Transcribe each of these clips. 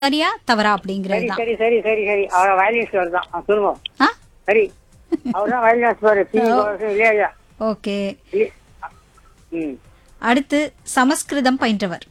சரியா தவறா சரி அப்படிங்கிறது தான் சரி சரி சரி சரி அவர் வயலினிஸ்ட் தான் ஆ, சொல்லுங்க ஆ சரி அவர் தான் வயலினிஸ்ட் பாரு பி இல்லையா ஓகே இல்ல- ம் அடுத்து சமஸ்கிருதம் பயின்றவர்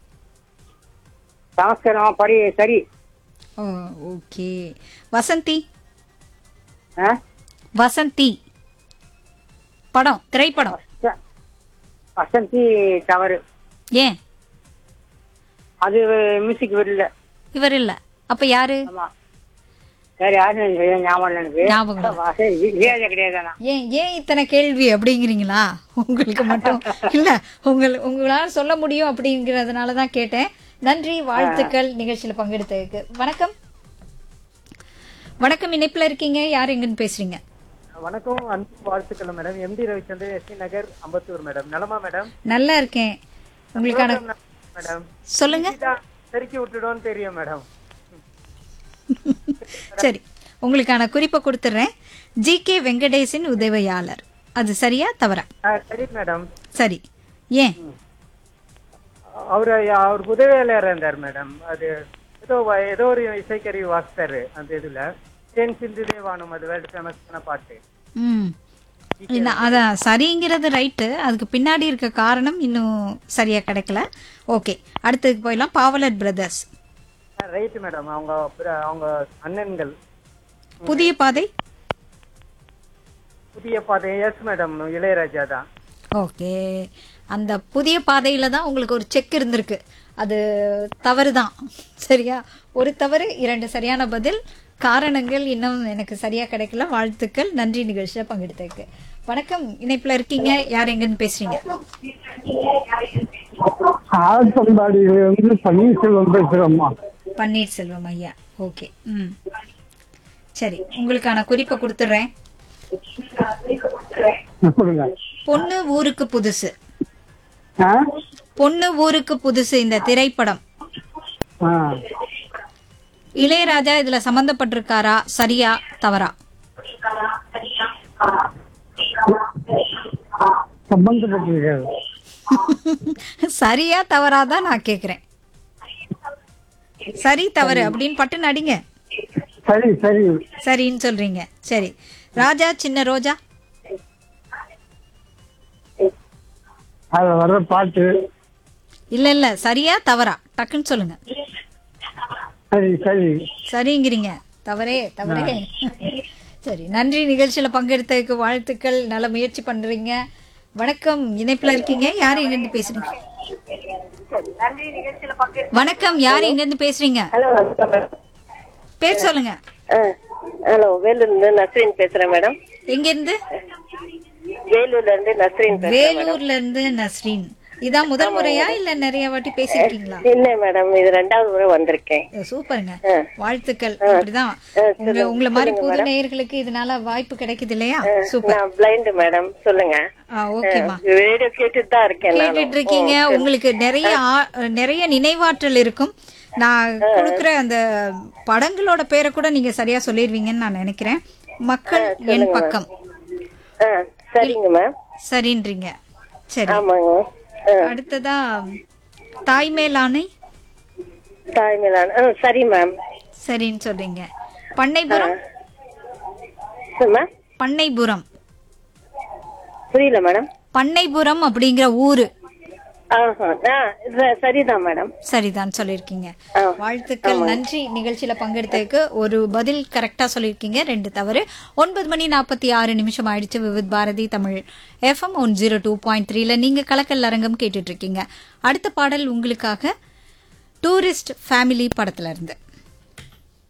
சமஸ்கிருதம் படி சரி ஓ ஓகே வசந்தி ஆ? வசந்தி படம் திரைப்படம் வச- வசந்தி தவறு ஏன் அது மியூசிக் வரல இவர் இல்ல அப்ப யாரு ஆமா வேற யாரும் எனக்கு சரியா ஞாபகம் இல்லை எனக்கு ஞாபகம் இல்ல. வா, சரி இல்லையா கிடையாதானா ஏன் ஏன் இத்தனை கேள்வி அப்படிங்கிறீங்களா உங்களுக்கு மட்டும் இல்ல உங்கள் உங்களால சொல்ல முடியும் அப்படிங்கறதுனால தான் கேட்டேன் நன்றி வாழ்த்துக்கள் நிகழ்ச்சியில பங்கெடுத்ததுக்கு வணக்கம் வணக்கம் இணைப்புல இருக்கீங்க யார் எங்கன்னு பேசுறீங்க வணக்கம் அன்பு வாழ்த்துக்கள் madam M D Ravichandran S D Nagar Ambattur madam நலமா மேடம் நல்லா இருக்கேன் உங்களுக்கான மேடம் சொல்லுங்க இதான் தெருக்கி விட்டுடும்னு தெரியும் மேடம் சரி உங்களுக்கான குறிப்பை கொடுத்துட்றேன் ஜி கே வெங்கடேசன் உதவியாளர் அது சரியா தவறா ஆ, சரி மேடம் சரி ஏன் அவரு அவர் உதவியாளர் இருந்தார் மேடம் அது ஏதோ வ- ஏதோ ஒரு இசைக்கருவி வாசித்தாரு அந்த இதுல தேன் சிந்து தேவானம் அது வேர்ல்டு ஃபேமஸான பாட்டு ம் இல்ல அதான் சரிங்கிறது ரைட்டு அதுக்கு பின்னாடி இருக்க காரணம் இன்னும் சரியா கிடைக்கல ஓகே அடுத்ததுக்கு போயிடலாம் பாவலர் பிரதர்ஸ் ரைட் மேடம் அவங்க பிர- அவங்க அண்ணன்கள் புதிய பாதை புதிய பாதை எஸ் மேடம் இளையராஜா தான் ஓகே அந்த புதிய பாதையில தான் உங்களுக்கு ஒரு செக் இருந்திருக்கு அது தவறு தான் சரியா ஒரு தவறு இரண்டு சரியான பதில் காரணங்கள் இன்னும் எனக்கு சரியா கிடைக்கல வாழ்த்துக்கள் நன்றி நிகழ்ச்சியில பங்கெடுத்ததுக்கு வணக்கம் இணைப்புல இருக்கீங்க யார் எங்கன்னு பேசுறீங்க ஆழ்த்தம்பாடியில இருந்து பன்னீர்செல்வம் பேசுறோம்மா பன்னீர்செல்வம் ஐயா ஓகே ம் சரி உங்களுக்கான குறிப்பை கொடுத்துட்றேன் சொல்லுங்க பொண்ணு ஊருக்கு புதுசு ஆ? பொண்ணு ஊருக்கு புதுசு இந்த திரைப்படம் ஆ. இளையராஜா இதுல சம்பந்தப்பட்டிருக்காரா சரியா தவறா சம்பந்தப்பட்டிருக்காரு சரியா தவறா தான் நான் கேக்குறேன் சரி தவறு அப்படின்னு பட்டு நடிங்க சரி சரி சரின்னு சொல்றீங்க சரி ராஜா சின்ன ரோஜா அதுல வர்ற பாட்டு இல்ல இல்ல சரியா தவறா டக்குன்னு சொல்லுங்க சரி சரி சரிங்கிறீங்க தவறே தவறே சரி நன்றி நிகழ்ச்சியில பங்கெடுத்ததுக்கு வாழ்த்துக்கள் நல்ல முயற்சி பண்றீங்க வணக்கம் இணைப்புல இருக்கீங்க யார் எங்க இருந்து பேசுறீங்க வணக்கம் யார் எங்க இருந்து பேசுறீங்க ஹலோ பேர் சொல்லுங்க ஹலோ வேலூர்ல இருந்து நஸ்ரீன் பேசுறேன் மேடம் எங்க இருந்து வேலூர்ல இருந்து நஸ்ரீன் பேசுறேன் வேலூர்ல இருந்து நஸ்ரீன் இதான் முதல் முறையா இல்ல நிறைய வாட்டி பேசிருக்கீங்களா இல்ல மேடம் இது ரெண்டாவது முறை வந்திருக்கேன் சூப்பருங்க வாழ்த்துக்கள் இப்படிதான் உங்க உங்களை மாதிரி புது நேயர்களுக்கு இதனால வாய்ப்பு கிடைக்குது இல்லையா சூப்பர் நான் பிளைண்ட் மேடம் சொல்லுங்க ஆ ஓகேமா ரேடியோ கேட்டுட்டு தான் இருக்கேன் நானும். கேட்டுட்டு இருக்கீங்க உங்களுக்கு நிறைய ஆ- நிறைய நினைவாற்றல் இருக்கும் நான் கொடுக்குற அந்த படங்களோட பேரை கூட நீங்க சரியா சொல்லிடுவீங்கன்னு நான் நினைக்கிறேன் மக்கள் என் பக்கம் ஆ, சரிங்க மேம் சரின்றீங்க சரி ஆமாங்க ஆ, அடுத்ததா தாய்மேலானை தாய்மேலான ஆ, சரி மேம் சரின்னு சொல்றீங்க பண்ணைபுரம் மேம் பண்ணைபுரம் புரியல மேடம் பண்ணைபுரம் அப்படிங்கிற ஊரு ஆஹா ஆ, ச- சரிதான் மேடம் சரிதான் சொல்லியிருக்கீங்க ஆ. வாழ்த்துக்கள் நன்றி நிகழ்ச்சியில பங்கெடுத்ததுக்கு ஒரு பதில் கரெக்டா சொல்லியிருக்கீங்க ரெண்டு தவறு ஒன்பது மணி நாற்பத்தி ஆறு நிமிஷம் ஆயிடுச்சு Vividh Bharati Tamil FM one zero two point த்ரீல நீங்க கலக்கல் அரங்கம் கேட்டுட்டு இருக்கீங்க அடுத்த பாடல் உங்களுக்காக டூரிஸ்ட் ஃபேமிலி படத்துல இருந்து